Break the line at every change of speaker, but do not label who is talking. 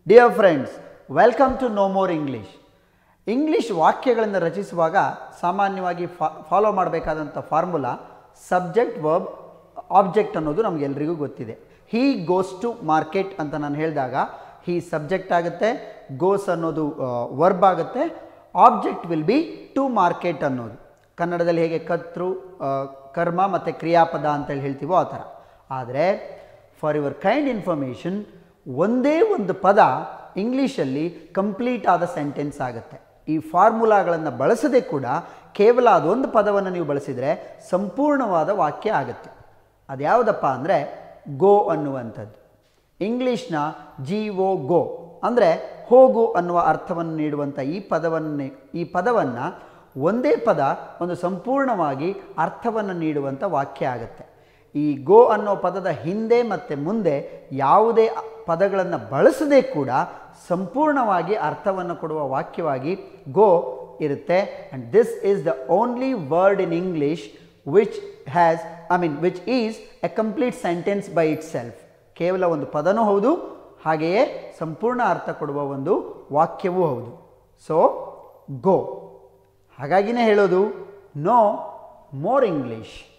dear friends welcome to no more English English ವಾಕ್ಯಗಳನ್ನು ರಚಿಸುವಾಗ ಸಾಮಾನ್ಯವಾಗಿ ಫಾ ಫಾಲೋ ಮಾಡಬೇಕಾದಂಥ ಫಾರ್ಮುಲಾ ಸಬ್ಜೆಕ್ಟ್ ವರ್ಬ್ ಆಬ್ಜೆಕ್ಟ್ ಅನ್ನೋದು ನಮಗೆಲ್ರಿಗೂ ಗೊತ್ತಿದೆ ಹೀ ಗೋಸ್ ಟು ಮಾರ್ಕೆಟ್ ಅಂತ ನಾನು ಹೇಳಿದಾಗ ಹೀ ಸಬ್ಜೆಕ್ಟ್ ಆಗುತ್ತೆ ಗೋಸ್ ಅನ್ನೋದು ವರ್ಬ್ ಆಗುತ್ತೆ object will be to market ಅನ್ನೋದು ಕನ್ನಡದಲ್ಲಿ ಹೇಗೆ ಕರ್ತೃ ಆ, ಕರ್ಮ ಮತ್ತು ಕ್ರಿಯಾಪದ ಅಂತೇಳಿ ಹೇಳ್ತೀವೋ ಆ ಥರ ಆದರೆ ಫಾರ್ ಯುವರ್ ಕೈಂಡ್ ಇನ್ಫಾರ್ಮೇಷನ್ ಒಂದೇ ಒಂದು ಪದ ಇಂಗ್ಲೀಷಲ್ಲಿ ಕಂಪ್ಲೀಟ್ ಆದ ಸೆಂಟೆನ್ಸ್ ಆಗುತ್ತೆ ಈ ಫಾರ್ಮುಲಾಗಳನ್ನು ಬಳಸದೆ ಕೂಡ ಕೇವಲ ಅದೊಂದು ಪದವನ್ನು ನೀವು ಬಳಸಿದರೆ ಸಂಪೂರ್ಣವಾದ ವಾಕ್ಯ ಆಗುತ್ತೆ ಅದ್ಯಾವುದಪ್ಪ ಅಂದರೆ ಗೋ ಅನ್ನುವಂಥದ್ದು ಇಂಗ್ಲೀಷ್ನ ಜಿ ಒ ಗೋ ಅಂದರೆ ಹೋಗು ಅನ್ನುವ ಅರ್ಥವನ್ನು ನೀಡುವಂಥ ಈ ಪದವನ್ನು ಈ ಪದವನ್ನು ಒಂದೇ ಪದ ಒಂದು ಸಂಪೂರ್ಣವಾಗಿ ಅರ್ಥವನ್ನು ನೀಡುವಂಥ ವಾಕ್ಯ ಆಗುತ್ತೆ ಈ ಗೋ ಅನ್ನೋ ಪದದ ಹಿಂದೆ ಮತ್ತು ಮುಂದೆ ಯಾವುದೇ ಪದಗಳನ್ನು ಬಳಸದೇ ಕೂಡ ಸಂಪೂರ್ಣವಾಗಿ ಅರ್ಥವನ್ನು ಕೊಡುವ ವಾಕ್ಯವಾಗಿ ಗೋ ಇರುತ್ತೆ and this is the only word in English which has I mean which is a complete sentence by itself ಕೇವಲ ಒಂದು ಪದನೂ ಹೌದು ಹಾಗೆಯೇ ಸಂಪೂರ್ಣ ಅರ್ಥ ಕೊಡುವ ಒಂದು ವಾಕ್ಯವೂ ಹೌದು ಸೊ ಗೋ ಹಾಗಾಗಿನೇ ಹೇಳೋದು ನೋ ಮೋರ್ ಇಂಗ್ಲೀಷ್